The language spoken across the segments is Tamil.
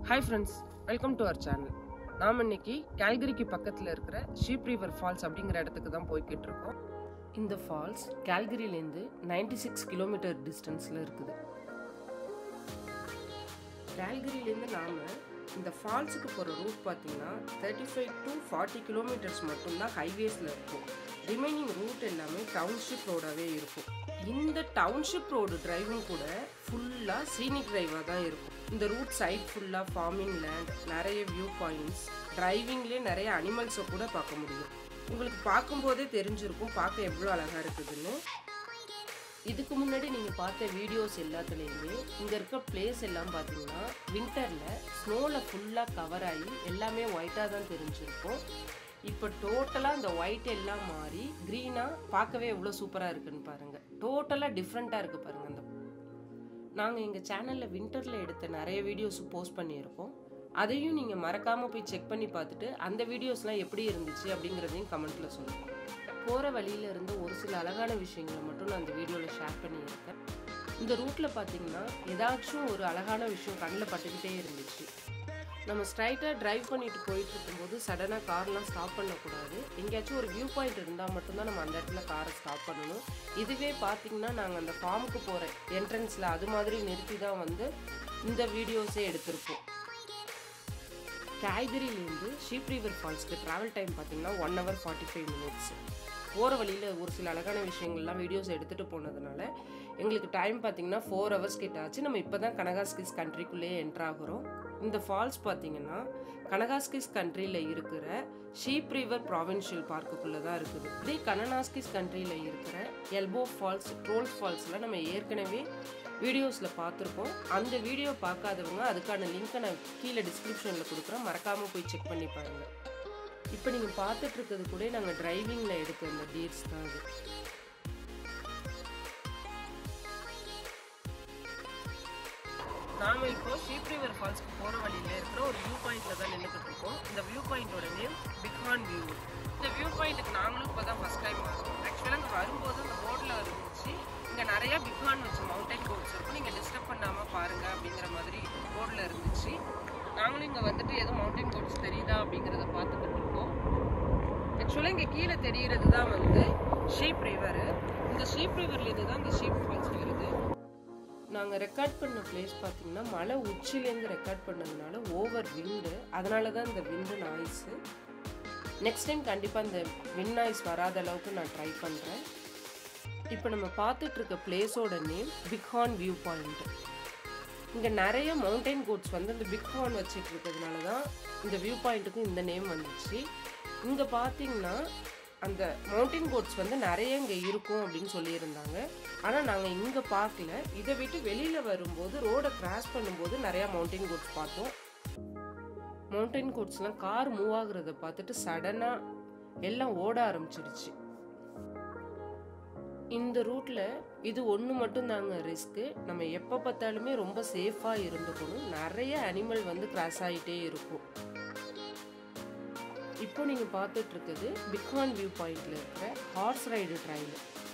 hi friends welcome to our channel நாம் இன்னைக்கு கேல்கரிக்கு பக்கத்தில் இருக்கிற ஷீப் ரிவர் ஃபால்ஸ் அப்படிங்கிற இடத்துக்கு தான் போய்கிட்டு இருக்கோம் இந்த ஃபால்ஸ் கேல்கரியிலேருந்து 96 சிக்ஸ் கிலோமீட்டர் டிஸ்டன்ஸில் இருக்குது கேல்கரியிலேருந்து நாம் இந்த ஃபால்ஸுக்கு போகிற ரூட் பார்த்தீங்கன்னா thirty five to forty kilometres மட்டும்தான் ஹைவேஸில் இருக்கும் ரிமைனிங் ரூட் எல்லாமே டவுன்ஷிப் ரோடாகவே இருக்கும் இந்த டவுன்ஷிப் ரோடு டிரைவும் கூட ஃபுல்லாக சீனிக் டிரைவாக தான் இருக்கும் இந்த ரூட் சைட் ஃபுல்லாக ஃபார்மிங் லேண்ட் நிறைய வியூ பாயிண்ட்ஸ் டிரைவிங்லேயே நிறைய அனிமல்ஸை கூட பார்க்க முடியும் உங்களுக்கு பார்க்கும்போதே தெரிஞ்சிருக்கும் பார்க்க எவ்வளோ அழகாக இருக்குதுன்னு இதுக்கு முன்னாடி நீங்கள் பார்த்த வீடியோஸ் எல்லாத்துலேயுமே இங்கே இருக்க பிளேஸ் எல்லாம் பார்த்தீங்கன்னா வின்டரில் ஸ்னோவில் ஃபுல்லாக கவர் ஆகி எல்லாமே ஒயிட்டாக தான் தெரிஞ்சிருக்கும் இப்போ டோட்டலாக இந்த ஒயிட் எல்லாம் மாறி க்ரீனாக பார்க்கவே எவ்வளோ சூப்பராக இருக்குன்னு பாருங்கள் டோட்டலாக டிஃப்ரெண்ட்டாக இருக்குது பாருங்கள் அந்த நாங்கள் எங்கள் சேனலில் வின்டரில் எடுத்த நிறைய வீடியோஸ் போஸ்ட் பண்ணியிருக்கோம் அதையும் நீங்கள் மறக்காமல் போய் செக் பண்ணி பார்த்துட்டு அந்த வீடியோஸ்லாம் எப்படி இருந்துச்சு அப்படிங்கிறதையும் கமெண்ட்டில் சொல்லுங்கள் போகிற வழியில இருந்து ஒரு சில அழகான விஷயங்களை மட்டும் நான் அந்த வீடியோவில் ஷேர் பண்ணியிருக்கேன் இந்த ரூட்டில் பார்த்தீங்கன்னா ஏதாச்சும் ஒரு அழகான விஷயம் கண்ணில் பட்டுக்கிட்டே இருந்துச்சு நம்ம ஸ்ட்ரைட்டாக டிரைவ் பண்ணிட்டு போயிட்டு இருக்கும்போது சடனாக கார்லாம் ஸ்டாப் பண்ணக்கூடாது எங்கேயாச்சும் ஒரு வியூ பாயிண்ட் இருந்தால் மட்டும்தான் நம்ம அந்த இடத்துல காரை ஸ்டாப் பண்ணணும் இதுவே பார்த்தீங்கன்னா நாங்கள் அந்த ஃபார்முக்கு போகிற என்ட்ரன்ஸில் அது மாதிரி நிறுத்தி தான் வந்து இந்த வீடியோஸே எடுத்திருப்போம் காய்கறிலேருந்து ஷீப் ரிவர் ஃபால்ஸ்க்கு ட்ராவல் டைம் பார்த்தீங்கன்னா one hour forty five minutes போகிற வழியில் ஒரு சில அழகான விஷயங்கள்லாம் வீடியோஸ் எடுத்துகிட்டு போனதுனால எங்களுக்கு டைம் பார்த்தீங்கன்னா ஃபோர் ஹவர்ஸ் கிட்ட ஆச்சு நம்ம இப்போ தான் கனகாஸ்கிஸ் கண்ட்ரிக்குள்ளேயே என்ட்ரு ஆகுறோம் இந்த ஃபால்ஸ் பார்த்தீங்கன்னா கனகாஸ்கிஸ் கண்ட்ரியில் இருக்கிற ஷீப் ரிவர் ப்ராவின்ஷியல் பார்க்குக்குள்ளே தான் இருக்குது இதே கனனாஸ்கிஸ் கண்ட்ரியில் இருக்கிற எல்போ ஃபால்ஸ் ட்ரோல் ஃபால்ஸில் நம்ம ஏற்கனவே வீடியோஸில் பார்த்துருக்கோம் அந்த வீடியோ பார்க்காதவங்க அதுக்கான லிங்க்கை நான் கீழே டிஸ்கிரிப்ஷனில் கொடுக்குறேன் மறக்காமல் போய் செக் பண்ணி பாருங்கள் இப்போ நீங்கள் பார்த்துட்டு இருக்கிறது கூட நாங்கள் டிரைவிங்கில் எடுத்த இந்த டீர்ஸ் தான் அது நாம இப்போ ஷீப் ரிவர் ஃபால்ஸ்க்கு போகிற வழியில இருக்கிற ஒரு வியூ பாயிண்ட்ல தான் நின்றுக்கிட்டு இருக்கோம் இந்த வியூ பாயிண்டோட நேம் பிக்ஹான் வியூ இந்த வியூ பாயிண்ட்டுக்கு நாங்களும் இப்போ தான் ஃபஸ்ட் டைம் வரோம் ஆக்சுவலாக இங்கே வரும்போது அந்த போர்டில் இருந்துச்சு இங்கே நிறைய பிக்ஹான் வச்ச மவுண்டைன் கோட்ஸ் இருக்கும் நீங்கள் டிஸ்டர்ப் பண்ணாமல் பாருங்க அப்படிங்கிற மாதிரி போர்டில் இருந்துச்சு நாங்களும் இங்கே வந்துட்டு எதுவும் மவுண்டைன் கோட்ஸ் தெரியுதா அப்படிங்கிறத பார்த்துக்கிட்டு இருக்கோம் ஆக்சுவலாக இங்கே கீழே தெரிகிறது தான் வந்து ஷீப் ரிவர் இந்த ஷீப் ரிவர்லேருந்து தான் இந்த ஷீப் ஃபால்ஸ் வருது நாங்கள் ரெக்கார்ட் பண்ண பிளேஸ் பார்த்தீங்கன்னா மலை உச்சிலேருந்து ரெக்கார்ட் பண்ணதுனால ஓவர் விண்டு அதனால தான் இந்த விண்டு நாய்ஸு நெக்ஸ்ட் டைம் கண்டிப்பாக இந்த விண்ட் நாய்ஸ் வராத அளவுக்கு நான் ட்ரை பண்ணுறேன் இப்போ நம்ம பார்த்துட்டு இருக்க பிளேஸோட நேம் பிக்ஹார்ன் வியூ பாயிண்ட் இங்கே நிறைய மவுண்டைன் கோட்ஸ் வந்து இந்த பிக் ஹார்ன் வச்சுட்டு இருக்கிறதுனால தான் இந்த வியூ பாயிண்ட்டுக்கும் இந்த நேம் வந்துச்சு இங்கே பார்த்தீங்கன்னா அந்த மவுண்டைன் கோட்ஸ் வந்து நிறைய இங்கே இருக்கும் அப்படின்னு சொல்லியிருந்தாங்க ஆனால் நாங்கள் இங்கே பார்க்கல இதை விட்டு வெளியில் வரும்போது ரோடை கிராஸ் பண்ணும்போது நிறையா மவுண்டைன் கோட்ஸ் பார்த்தோம் மவுண்டைன் கோட்ஸ்லாம் கார் மூவ் ஆகுறத பார்த்துட்டு சடனாக எல்லாம் ஓட ஆரம்பிச்சிடுச்சு இந்த ரூட்டில் இது ஒன்று மட்டும் தாங்க ரிஸ்க்கு நம்ம எப்போ பார்த்தாலுமே ரொம்ப சேஃபாக இருந்துக்கணும் நிறைய அனிமல் வந்து கிராஸ் ஆகிட்டே இருக்கும் இப்போ நீங்கள் பார்த்துட்டு இருக்குது பிக்ஹான் வியூ பாயிண்ட்ல இருக்கிற horse ride trail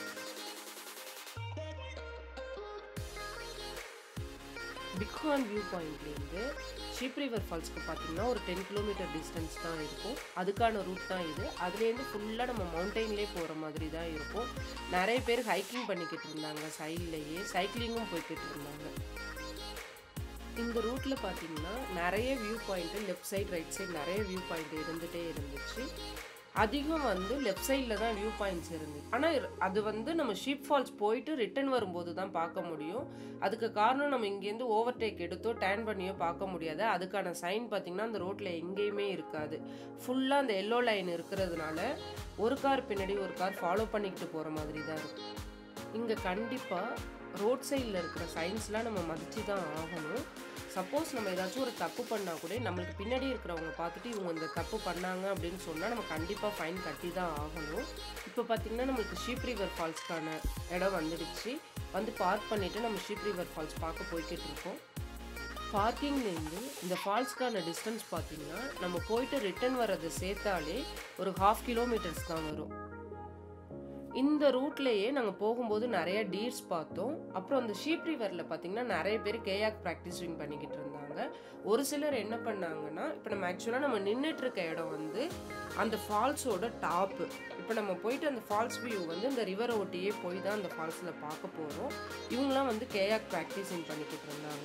Bighorn view பாயிண்ட்லேருந்து ஷீப் ரிவர் ஃபால்ஸ்க்கு பார்த்தீங்கன்னா ஒரு டென் கிலோமீட்டர் டிஸ்டன்ஸ் தான் இருக்கும் அதுக்கான ரூட் தான் இது அதுலேருந்து ஃபுல்லாக நம்ம மவுண்டெயின்லேயே போகிற மாதிரி தான் இருக்கும் நிறைய பேர் ஹைக்கிங் பண்ணிக்கிட்டு இருந்தாங்க சைட்லேயே சைக்கிளிங்கும் போய்கிட்டு இருந்தாங்க இந்த ரூட்டில் பார்த்தீங்கன்னா நிறைய view point left side right side நிறைய வியூ பாயிண்ட் இருந்துகிட்டே இருந்துச்சு அதிகம் வந்து லெஃப்ட் சைடில் தான் வியூ பாயிண்ட்ஸ் இருந்துச்சு ஆனால் அது வந்து நம்ம ஷீப் ஃபால்ஸ் போயிட்டு ரிட்டர்ன் வரும்போது தான் பார்க்க முடியும் அதுக்கு காரணம் நம்ம இங்கேருந்து ஓவர்டேக் எடுத்தோ டேன் பண்ணியோ பார்க்க முடியாது அதுக்கான சைன் பார்த்திங்கன்னா அந்த ரோட்டில் எங்கேயுமே இருக்காது ஃபுல்லாக அந்த எல்லோ லைன் இருக்கிறதுனால ஒரு கார் பின்னாடி ஒரு கார் ஃபாலோ பண்ணிக்கிட்டு போகிற மாதிரி தான் இருக்கும் இங்கே கண்டிப்பாக ரோட் சைடில் இருக்கிற சைன்ஸ்லாம் நம்ம மதித்து தான் ஆகணும் சப்போஸ் நம்ம ஏதாச்சும் ஒரு தப்பு பண்ணால் கூட நம்மளுக்கு பின்னாடி இருக்கிறவங்க பார்த்துட்டு இவங்க இந்த தப்பு பண்ணாங்க அப்படின்னு சொன்னால் நம்ம கண்டிப்பாக ஃபைன் கட்டி தான் ஆகணும் இப்போ பார்த்திங்கன்னா நம்மளுக்கு ஷீப் ரிவர் ஃபால்ஸ்க்கான இடம் வந்துடுச்சு வந்து பார்க் பண்ணிவிட்டு நம்ம ஷீப் ரிவர் ஃபால்ஸ் பார்க்க போய்கிட்டு இருக்கோம் பார்க்கிங்லேருந்து இந்த ஃபால்ஸ்க்கான டிஸ்டன்ஸ் பார்த்திங்கன்னா நம்ம போயிட்டு ரிட்டர்ன் வர்றதை சேர்த்தாலே ஒரு ஹாஃப் கிலோமீட்டர்ஸ் தான் வரும் இந்த ரூட்லேயே நாங்கள் போகும்போது நிறைய டீர்ஸ் பார்த்தோம் அப்புறம் அந்த ஷீப் ரிவரில் பார்த்தீங்கன்னா நிறைய பேர் கேயாக் ப்ராக்டிஸிங் பண்ணிக்கிட்டு இருந்தாங்க ஒரு சிலர் என்ன பண்ணாங்கன்னா இப்போ நம்ம ஆக்சுவலாக நம்ம நின்றுட்டு இருக்க இடம் வந்து அந்த ஃபால்ஸோட டாப்பு இப்போ நம்ம போயிட்டு அந்த ஃபால்ஸ் வியூ வந்து இந்த ரிவரை ஒட்டியே போய் தான் அந்த ஃபால்ஸில் பார்க்க போகிறோம் இவங்களாம் வந்து கேயாக் ப்ராக்டிஸிங் பண்ணிக்கிட்டு இருந்தாங்க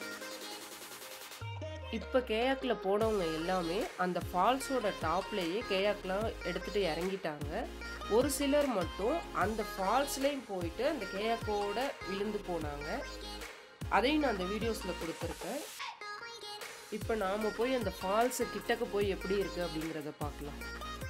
இப்போ கேயாக்கில் போனவங்க எல்லாமே அந்த ஃபால்ஸோட டாப்லேயே கேயாக்லாம் எடுத்துகிட்டு இறங்கிட்டாங்க ஒரு சிலர் மட்டும் அந்த ஃபால்ஸ்லேயும் போயிட்டு அந்த கேயாக்கோட விழுந்து போனாங்க அதையும் நான் அந்த வீடியோஸில் கொடுத்துருக்கேன் இப்போ நாம் போய் அந்த ஃபால்ஸு கிட்டக்க போய் எப்படி இருக்குது அப்படிங்கிறத பார்க்கலாம்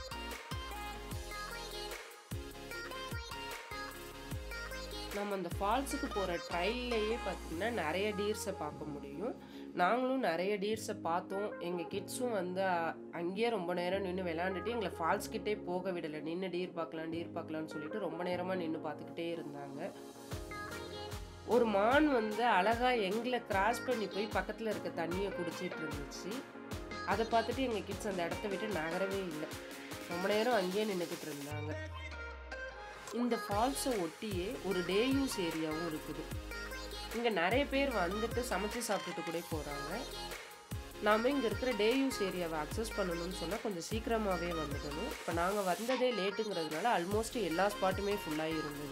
நம்ம அந்த ஃபால்ஸுக்கு போகிற ட்ரைல்லையே பார்த்தீங்கன்னா நிறைய டீர்ஸை பார்க்க முடியும் நாங்களும் நிறைய டீர்ஸை பார்த்தோம் எங்கள் கிட்ஸும் வந்து அ- அங்கேயே ரொம்ப நேரம் நின்று விளாண்டுட்டு எங்களை ஃபால்ஸ் கிட்டே போக விடலை நின்று டீர் பார்க்கலாம் டீர் பார்க்கலாம்னு சொல்லிட்டு ரொம்ப நேரமாக நின்று பார்த்துக்கிட்டே இருந்தாங்க ஒரு மான் வந்து அழகா எங்களை கிராஸ் பண்ணி போய் பக்கத்தில் இருக்க தண்ணியை குடிச்சிட்டு இருந்துச்சு அதை பார்த்துட்டு எங்கள் கிட்ஸ் அந்த இடத்த விட்டு நகரவே இல்லை ரொம்ப நேரம் அங்கேயே நின்றுக்கிட்டு இருந்தாங்க இந்த ஃபால்ஸை ஒட்டியே ஒரு டே யூஸ் ஏரியாவும் இருக்குது இங்கே நிறைய பேர் வந்துட்டு சமைச்சு சாப்பிட்டுட்டு கூட போகிறாங்க நாம் இங்கே இருக்கிற டே யூஸ் ஏரியாவை அக்சஸ் பண்ணணும்னு சொன்னால் கொஞ்சம் சீக்கிரமாகவே வந்துடணும் இப்போ நாங்கள் வந்ததே லேட்டுங்கிறதுனால ஆல்மோஸ்ட் எல்லா ஸ்பாட்டுமே ஃபுல்லாக இருந்தது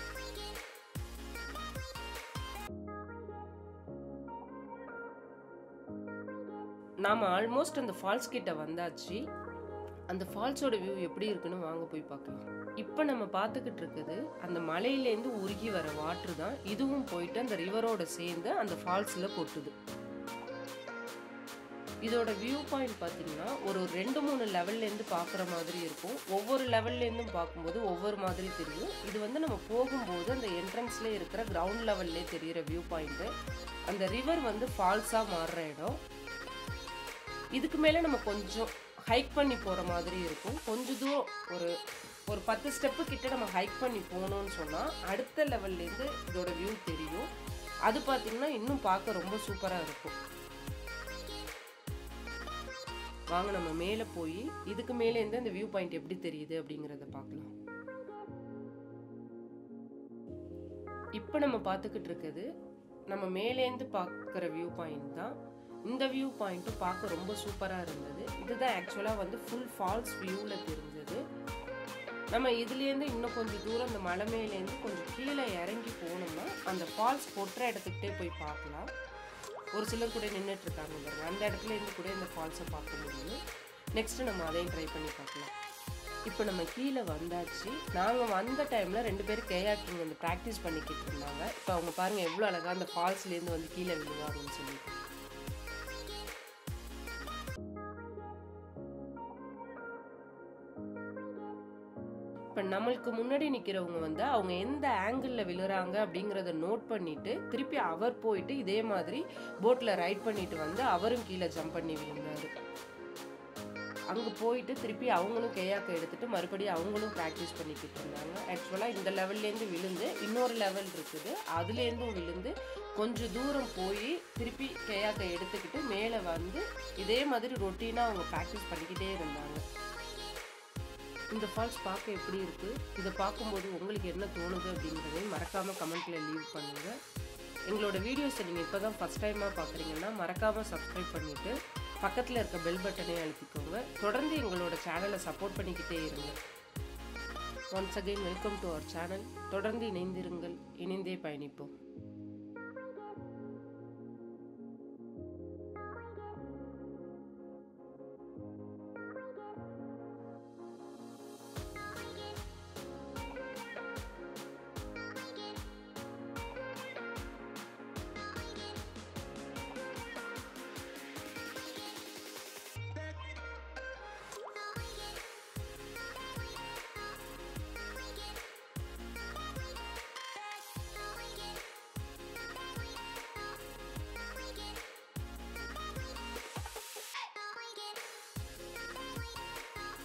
நாம் ஆல்மோஸ்ட் அந்த ஃபால்ஸ் கிட்ட வந்தாச்சு அந்த ஃபால்ஸோட வியூ எப்படி இருக்குன்னு வாங்க போய் பார்க்கலாம் இப்போ நம்ம பார்த்துக்கிட்டு இருக்குது அந்த மலையிலேருந்து உருகி வர வாட்ரு தான் இதுவும் போயிட்டு அந்த ரிவரோட சேர்ந்து அந்த ஃபால்ஸில் கொட்டுது இதோட வியூ பாயிண்ட் பார்த்தீங்கன்னா ஒரு ரெண்டு மூணு லெவல்லேருந்து பார்க்குற மாதிரி இருக்கும் ஒவ்வொரு லெவல்லேருந்தும் பார்க்கும்போது ஒவ்வொரு மாதிரி தெரியும் இது வந்து நம்ம போகும்போது அந்த என்ட்ரன்ஸ்லேயே இருக்கிற கிரவுண்ட் லெவல்லே தெரிகிற வியூ பாயிண்ட்டு அந்த ரிவர் வந்து ஃபால்ஸாக மாறுற இடம் இதுக்கு மேலே நம்ம கொஞ்சம் ஹைக் பண்ணி போகிற மாதிரி இருக்கும் கொஞ்சம் தூரம் ஒரு ஒரு பத்து ஸ்டெப்பு கிட்ட நம்ம ஹைக் பண்ணி போனோம்னு சொன்னால் அடுத்த லெவல்லேருந்து இதோட வியூ தெரியும் அது பார்த்தீங்கன்னா இன்னும் பார்க்க ரொம்ப சூப்பராக இருக்கும் வாங்க நம்ம மேலே போய் இதுக்கு மேலேருந்து அந்த வியூ பாயிண்ட் எப்படி தெரியுது அப்படிங்கிறத பார்க்கலாம் இப்போ நம்ம பார்த்துக்கிட்டு இருக்குது நம்ம மேலேருந்து பார்க்குற வியூ பாயிண்ட் தான் இந்த வியூ பாயிண்ட்டும் பார்க்க ரொம்ப சூப்பராக இருந்தது இதுதான் ஆக்சுவலாக வந்து ஃபுல் ஃபால்ஸ் வியூவில் தெரிஞ்சது நம்ம இதுலேருந்து இன்னும் கொஞ்சம் தூரம் இந்த மலை மேலேருந்து கொஞ்சம் கீழே இறங்கி போனோம்னா அந்த ஃபால்ஸ் கொட்டுற இடத்துக்கிட்டே போய் பார்க்கலாம் ஒரு சிலர் கூட நின்றுட்டு இருக்காங்க பாருங்க அந்த இடத்துல இருந்து கூட இந்த ஃபால்ஸை பார்க்க முடியும் நெக்ஸ்ட்டு நம்ம அதையும் ட்ரை பண்ணி பார்க்கலாம் இப்போ நம்ம கீழே வந்தாச்சு நாங்கள் வந்த டைமில் ரெண்டு பேரும் கேயாக்கிங் வந்து ப்ராக்டிஸ் பண்ணிக்கிட்டு இருந்தாங்க இப்போ அவங்க பாருங்கள் எவ்வளோ அழகாக அந்த ஃபால்ஸ்லேருந்து வந்து கீழே விழுவாங்கன்னு சொல்லிட்டு இப்போ நம்மளுக்கு முன்னாடி நிற்கிறவங்க வந்து அவங்க எந்த ஆங்கிளில் விழுறாங்க அப்படிங்கிறத நோட் பண்ணிட்டு திருப்பி அவர் போயிட்டு இதே மாதிரி போட்டில் ரைட் பண்ணிட்டு வந்து அவரும் கீழே ஜம்ப் பண்ணி விழுந்தாரு அங்கே போயிட்டு திருப்பி அவங்களும் கேயாக்கை எடுத்துட்டு மறுபடியும் அவங்களும் ப்ராக்டிஸ் பண்ணிக்கிட்டு இருந்தாங்க ஆக்சுவலாக இந்த லெவல்லேருந்து விழுந்து இன்னொரு லெவல் இருக்குது அதுலேருந்தும் விழுந்து கொஞ்சம் தூரம் போய் திருப்பி கேயாக்கை எடுத்துக்கிட்டு மேலே வந்து இதே மாதிரி ரொட்டீனாக அவங்க ப்ராக்டிஸ் பண்ணிக்கிட்டே இருந்தாங்க இந்த ஃபால்ஸ் பார்க்க எப்படி இருக்குது இதை பார்க்கும்போது உங்களுக்கு என்ன தோணுது அப்படிங்கிறதையும் மறக்காமல் கமெண்ட்டில் லீவ் பண்ணுங்கள் எங்களோட வீடியோஸை நீங்கள் இப்போ தான் ஃபஸ்ட் டைமாக பார்க்குறீங்கன்னா மறக்காமல் சப்ஸ்கிரைப் பண்ணிவிட்டு பக்கத்தில் இருக்க பெல் பட்டனை அழுத்திக்கோங்க தொடர்ந்து எங்களோட சேனலை சப்போர்ட் பண்ணிக்கிட்டே இருங்க once again welcome to our channel தொடர்ந்து இணைந்திருங்கள் இணைந்தே பயணிப்போம்